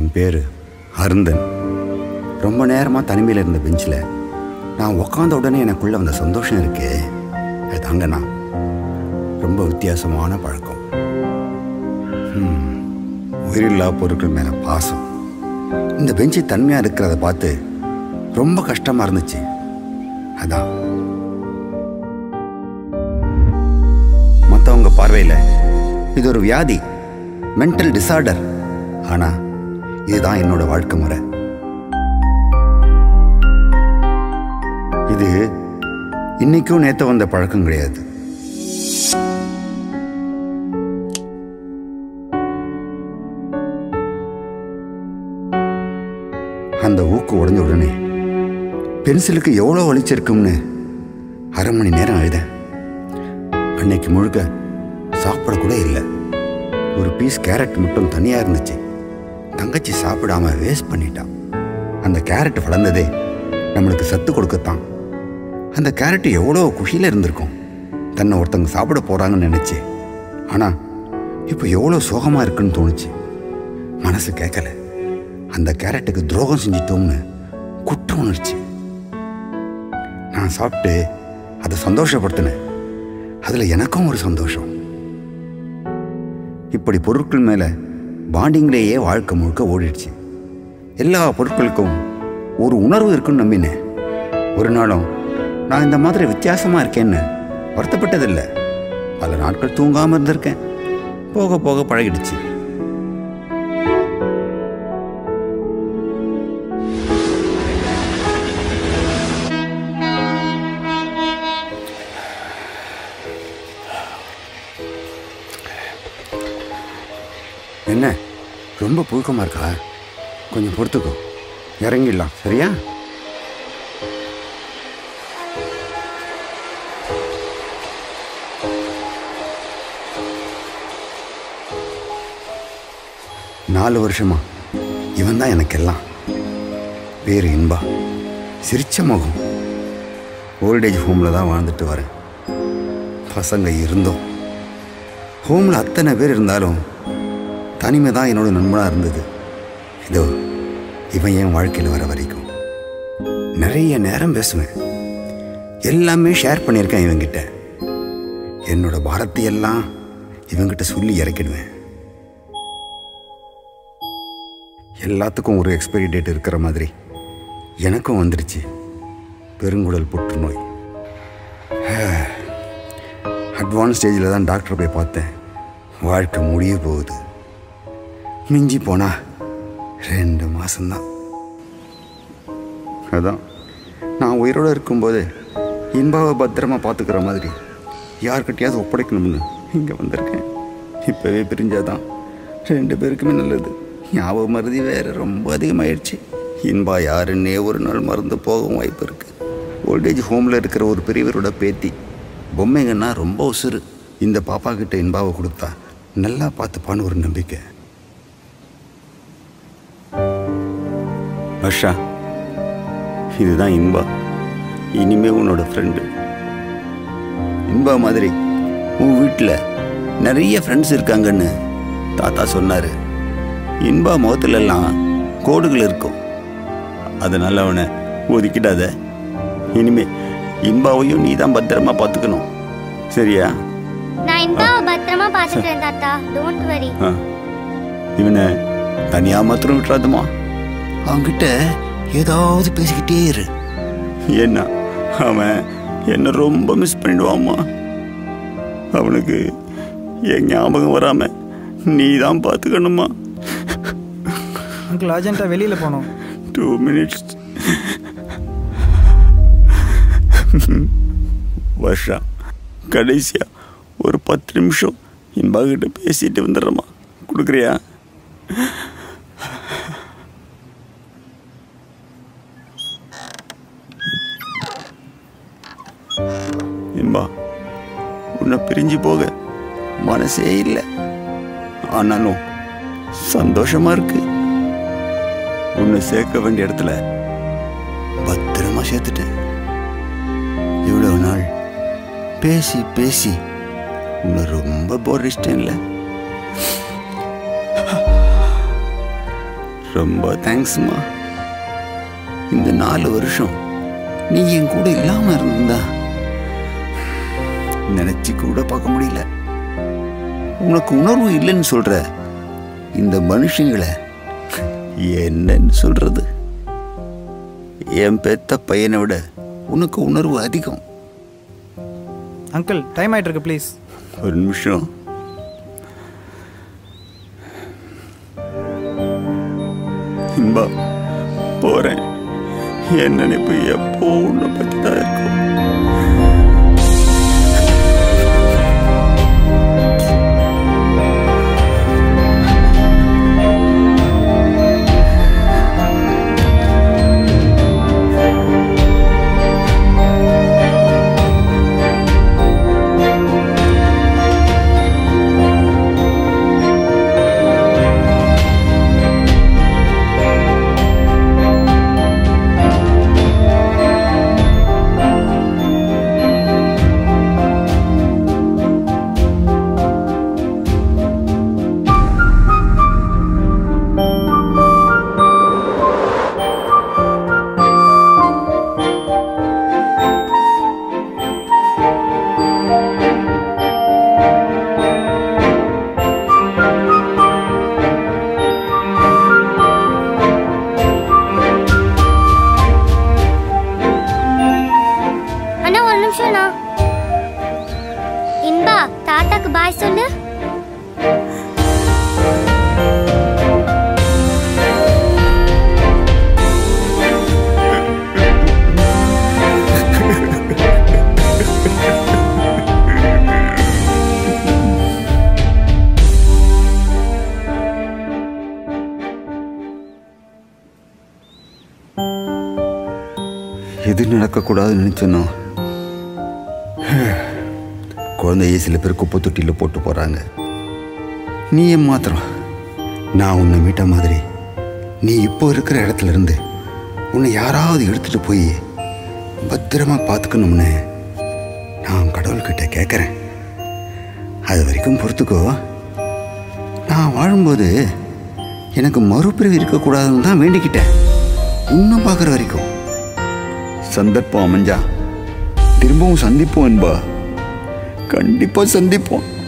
என் பேர் அருந்தன் ரொம்ப நேரமாக தனிமையில் இருந்த பெஞ்சில் நான் உக்காந்த உடனே எனக்குள்ளே வந்த சந்தோஷம் இருக்கே அது தாங்கண்ணா ரொம்ப வித்தியாசமான பழக்கம் ஹம், உயிரில்லா பொருட்கள் மேலே பாசம் இந்த பெஞ்சு தன்மையாக இருக்கிறத பார்த்து ரொம்ப கஷ்டமாக இருந்துச்சு அதான் மற்றவங்க பார்வையில் இது ஒரு வியாதி மென்டல் டிசார்டர் ஆனால் இதுதான் என்னோட வாழ்க்கை முறை இது இன்னைக்கும் நேற்று வந்த பழக்கம் கிடையாது அந்த ஊக்கு உடைஞ்ச உடனே பென்சிலுக்கு எவ்வளோ வலிச்சிருக்கும்னு அரை மணி நேரம் அழுதேன் அன்னைக்கு முழுக்க சாப்பிட கூட இல்லை ஒரு பீஸ் கேரட் மட்டும் தனியாக இருந்துச்சு தங்கச்சி சாப்பிடாம வேஸ்ட் பண்ணிட்டான் அந்த கேரட் வளர்ந்ததே நம்மளுக்கு சத்து கொடுக்கத்தான் அந்த கேரட் எவ்வளோ குஷியில் இருந்திருக்கும் தன்னை ஒருத்தங்க சாப்பிட போகிறாங்கன்னு நினச்சி ஆனால் இப்போ எவ்வளோ சோகமாக இருக்குன்னு தோணுச்சு மனசு கேட்கல அந்த கேரட்டுக்கு துரோகம் செஞ்சிட்டோம்னு குற்ற உணர்ச்சி நான் சாப்பிட்டு அதை சந்தோஷப்படுத்தினேன் அதில் எனக்கும் ஒரு சந்தோஷம் இப்படி பொருட்கள் மேலே பாண்டிங்லேயே வாழ்க்கை முழுக்க ஓடிடுச்சு எல்லா பொருட்களுக்கும் ஒரு உணர்வு இருக்குன்னு நம்பினேன் ஒரு நாளும் நான் இந்த மாதிரி வித்தியாசமாக இருக்கேன்னு வருத்தப்பட்டதில்லை பல நாட்கள் தூங்காமல் இருந்திருக்கேன் போக போக பழகிடுச்சு என்ன ரொம்ப புழுக்கமாக இருக்கா கொஞ்சம் பொறுத்துக்கோ இறங்கிடலாம் சரியா நாலு வருஷமா இவன் தான் எனக்கெல்லாம் பேர் இன்பா சிரிச்ச முகம் ஓல்டேஜ் ஹோமில் தான் வாழ்ந்துட்டு வரேன் பசங்க இருந்தோம் ஹோமில் அத்தனை பேர் இருந்தாலும் தனிமை தான் என்னோட நண்பனாக இருந்தது இதோ இவன் என் வாழ்க்கையில் வர வரைக்கும் நிறைய நேரம் பேசுவேன் எல்லாமே ஷேர் பண்ணியிருக்கேன் இவங்கிட்ட என்னோட பாரத்தை எல்லாம் இவங்கிட்ட சொல்லி இறக்கிடுவேன் எல்லாத்துக்கும் ஒரு எக்ஸ்பைரி டேட் இருக்கிற மாதிரி எனக்கும் வந்துடுச்சு பெருங்குடல் புற்றுநோய் அட்வான்ஸ் ஸ்டேஜில் தான் டாக்டர் போய் பார்த்தேன் வாழ்க்கை முடிய போகுது மிஞ்சி போனா ரெண்டு மாசம்தான் அதான் நான் உயிரோடு இருக்கும்போது இன்பாவை பத்திரமா பார்த்துக்கிற மாதிரி யார்கிட்டயாவது ஒப்படைக்கணும்னு இங்கே வந்திருக்கேன் இப்போவே பிரிஞ்சாதான் ரெண்டு பேருக்குமே நல்லது ஞாபக மருதி வேறு ரொம்ப அதிகமாயிடுச்சு இன்பா யாருன்னே ஒரு நாள் மறந்து போகவும் வாய்ப்பு இருக்குது ஓல்டேஜ் ஹோமில் இருக்கிற ஒரு பெரியவரோட பேத்தி பொம்மைங்கன்னா ரொம்ப உசுறு இந்த பாப்பா கிட்ட இன்பாவை கொடுத்தா நல்லா பார்த்துப்பான்னு ஒரு நம்பிக்கை வர்ஷா இதுதான் இன்பா இனிமே உன்னோட ஃப்ரெண்டு இன்பா மாதிரி உன் வீட்டில் நிறைய ஃப்ரெண்ட்ஸ் இருக்காங்கன்னு தாத்தா சொன்னார் இன்பா முகத்துலலாம் கோடுகள் இருக்கும் அதனால அவனை ஒதுக்கிடாத இனிமே இன்பாவையும் நீ தான் பத்திரமா பார்த்துக்கணும் சரியா நான் இன்பாவை பத்திரமா பார்த்துக்கிறேன் தாத்தா டோன்ட் வரி ஆ இவனை தனியாக மாத்திரம் விட்டுறாதுமா அவன்கிட்ட ஏதாவது பேசிக்கிட்டே இரு ஏன்னா அவன் என்ன ரொம்ப மிஸ் பண்ணிடுவாம்மா அவனுக்கு என் ஞாபகம் வராம நீ தான் பார்த்துக்கணுமா அங்கிள் அர்ஜென்ட்டாக வெளியில் போனோம் டூ மினிட்ஸ் வருஷா கடைசியா ஒரு பத்து நிமிஷம் இன்பா கிட்ட பேசிட்டு வந்துடுறேம்மா கொடுக்குறியா இன்பா உன்னை பிரிஞ்சு போக மனசே இல்லை ஆனாலும் சந்தோஷமா இருக்கு உன்னை சேர்க்க வேண்டிய இடத்துல பத்திரமா சேர்த்துட்டேன் இவ்வளவு நாள் பேசி பேசி உன்னை ரொம்ப போர் அடிச்சிட்டேன்ல ரொம்ப தேங்க்ஸ்மா இந்த நாலு வருஷம் நீ என் கூட இல்லாம இருந்தா நினைச்சு கூட பார்க்க முடியல உனக்கு உணர்வு இல்லைன்னு சொல்ற இந்த மனுஷங்களை என்னன்னு சொல்றது என் பெத்த பையனை விட உனக்கு உணர்வு அதிகம் அங்கிள் டைம் ஆயிட்டு இருக்கு ப்ளீஸ் ஒரு நிமிஷம் இன்பா போறேன் என் நினைப்பு எப்போ உன்னை பத்தி தான் இருக்கும் அண்ணா ஒரு நிமிஷம்ண்ணா இன்பா தாத்தாக்கு பாய் சொல்லு எது நடக்கக்கூடாதுன்னு நினச்சனோ குழந்தைய சில பேர் குப்பை தொட்டியில் போட்டு போகிறாங்க நீ ஏன் மாத்திரம் நான் உன்னை மீட்ட மாதிரி நீ இப்போ இருக்கிற இடத்துல இருந்து உன்னை யாராவது எடுத்துட்டு போய் பத்திரமா பார்த்துக்கணும்னு நான் கடவுள்கிட்ட கேட்குறேன் அது வரைக்கும் பொறுத்துக்கோ நான் வாழும்போது எனக்கு மறுபிறவி இருக்கக்கூடாதுன்னு தான் வேண்டிக்கிட்டேன் இன்னும் பார்க்குற வரைக்கும் சந்தர்ப்பம் அமைஞ்சா திரும்பவும் சந்திப்போம் என்பா கண்டிப்பா சந்திப்போம்